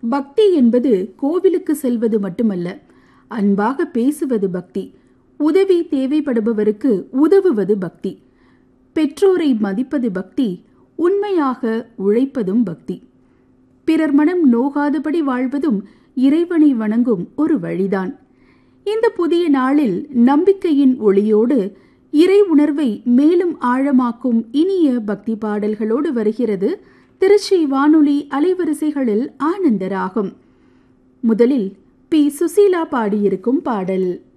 பக்தி என்பது கோவிலுக்கு செல்வது மட்டுமல்ல அன்பாக பேசுவது பக்தி உதவி தேவைப்படுபவருக்கு உதவுவது பக்தி பெற்றோரை மதிப்பது பக்தி உண்மையாக உழைப்பதும் பக்தி பிறர் மனம் நோகாதபடி வாழ்வதும் இறைவனை வணங்கும் ஒரு வழிதான் இந்த புதிய நாளில் நம்பிக்கையின் ஒளியோடு இறை உணர்வை மேலும் ஆழமாக்கும் இனிய பக்தி பாடல்களோடு வருகிறது திருச்சி வானொலி அலைவரிசைகளில் ஆனந்தராகும் முதலில் பி சுசீலா பாடியிருக்கும் பாடல்